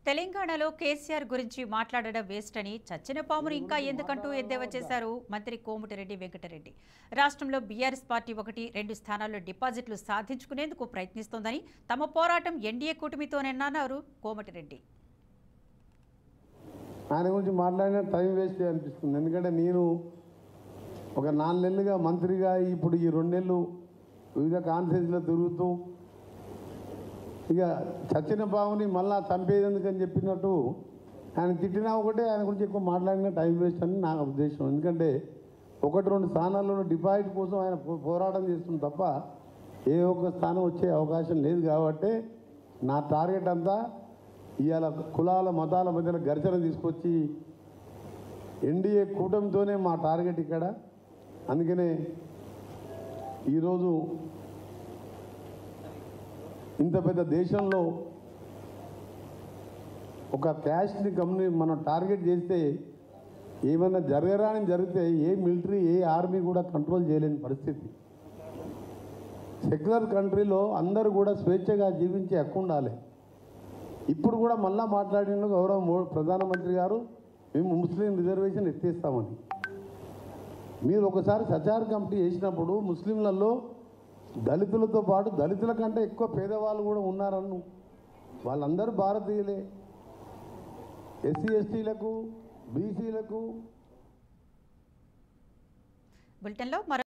తెలంగాణలో కేసీఆర్ గురించి మాట్లాడడం వేస్ట్ అని చచ్చిన పామును ఇంకా ఎందుకంటూ ఎద్దేవా చేశారు మంత్రి కోమటిరెడ్డి వెంకటరెడ్డి రాష్ట్రంలో బీఆర్ఎస్ పార్టీ ఒకటి రెండు స్థానాల్లో డిపాజిట్లు సాధించుకునేందుకు ప్రయత్నిస్తోందని తమ పోరాటం ఎన్డీఏ కూటమితోనేనన్నారు కోమటిరెడ్డి ఆయన గురించి మాట్లాడిన టైం వేస్ట్ అనిపిస్తుంది ఎందుకంటే నేను ఒక నాలుగు నెలలుగా మంత్రిగా ఇప్పుడు ఈ రెండు నెలలు వివిధ కాన్ఫరెన్స్లో తిరుగుతూ ఇక చచ్చిన బావుని మళ్ళా చంపేదెందుకని చెప్పినట్టు ఆయన తిట్టినా ఒకటే ఆయన గురించి ఎక్కువ మాట్లాడిన టైం వేస్ట్ అని నా ఉద్దేశం ఎందుకంటే ఒకటి రెండు స్థానాల్లో డిపాజిట్ కోసం ఆయన పో- పోరాటం చేస్తుంది తప్ప ఏ ఒక్క స్థానం వచ్చే అవకాశం లేదు కాబట్టి నా టార్గెట్ అంతా ఇవాళ కులాల మతాల మధ్యన ఘర్షణ తీసుకొచ్చి ఎన్డీఏ కూటమితోనే మా టార్గెట్ ఇక్కడ అందుకనే ఈరోజు ఇంత పెద్ద దేశంలో ఒక క్యాస్ట్ని కమ్యూని మనం టార్గెట్ చేస్తే ఏమైనా జరగరాని జరిగితే ఏ మిలిటరీ ఏ ఆర్మీ కూడా కంట్రోల్ చేయలేని పరిస్థితి సెక్యులర్ కంట్రీలో అందరూ కూడా స్వేచ్ఛగా జీవించే హక్కు ఉండాలి ఇప్పుడు కూడా మళ్ళా మాట్లాడిన గౌరవ మో- ప్రధానమంత్రి గారు మేము ముస్లిం రిజర్వేషన్ ఎత్తేస్తామని మీరు ఒకసారి సచార్ కమిటీ చేసినప్పుడు ముస్లింలలో దళితులతో పాటు దళితుల కంటే ఎక్కువ పేదవాళ్ళు కూడా ఉన్నారన్ను వాళ్ళందరూ భారతీయులే ఎస్సీ ఎస్టీలకు బీసీలకు బులెటిన్లో మరో